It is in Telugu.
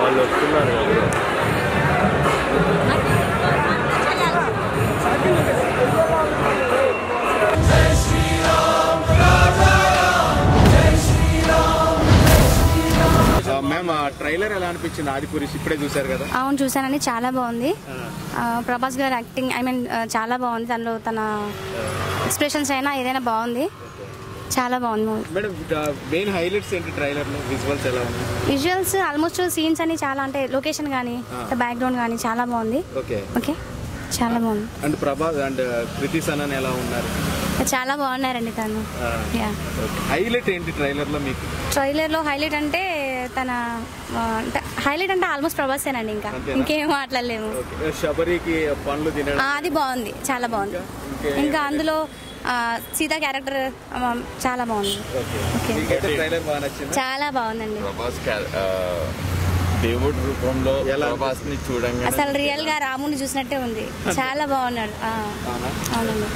వాళ్ళు వస్తున్నారు కదా మ్యామ్ ట్రైలర్ ఎలా అనిపించింది ఆదిపురుష్ ఇప్పుడే చూసారు కదా అవును చూసానండి చాలా బాగుంది ఆ, ప్రభాస్ గారు యాక్టింగ్ ఐ మీన్ చాలా బాగుంది తనలో తన ఎక్స్ప్రెషన్స్ అయినా ఏదైనా బాగుంది చాలా బాగుంది మూవీ మేడం మెయిన్ హైలైట్స్ ఏంటి ట్రైలర్ లో విజువల్స్ ఎలా ఉంది విజువల్స్ ఆల్మోస్ట్ సీన్స్ అని చాలా అంటే లొకేషన్ కానీ బ్యాక్గ్రౌండ్ కానీ చాలా బాగుంది ఓకే ఓకే చాలా బాగుంది అండ్ ప్రభాస్ అండ్ కృతి సనన్ ఎలా ఉన్నారు చాలా బాగున్నారండి తను యా హైలైట్ ఏంటి ట్రైలర్ లో మీకు ట్రైలర్లో హైలైట్ అంటే తన హైలైట్ అంటే ఆల్మోస్ట్ ప్రభాసేనండి ఇంకా అంతేనా? ఇంకేం మాట్లాడలేము ఓకే శబరికి పండ్లు తినడం ఆ, అది బాగుంది చాలా బాగుంది ఇంకే- ఇంకా అందులో ఆ, సీత క్యారెక్టర్ ఆ, చాలా బాగుంది ఓకే ఓకే. మీకైతే ట్రైలర్ బాగా నచ్చింది చాలా బాగుందండి ప్రభాస్ క్యా- ఆ, దేవుడి రూపంలో ఎలా ప్రభాస్ ని చూడంగానే అసలు రియల్ గా రాముని చూసినట్టే ఉంది చాలా బాగున్నాడు ఆ, అవునా అవునండి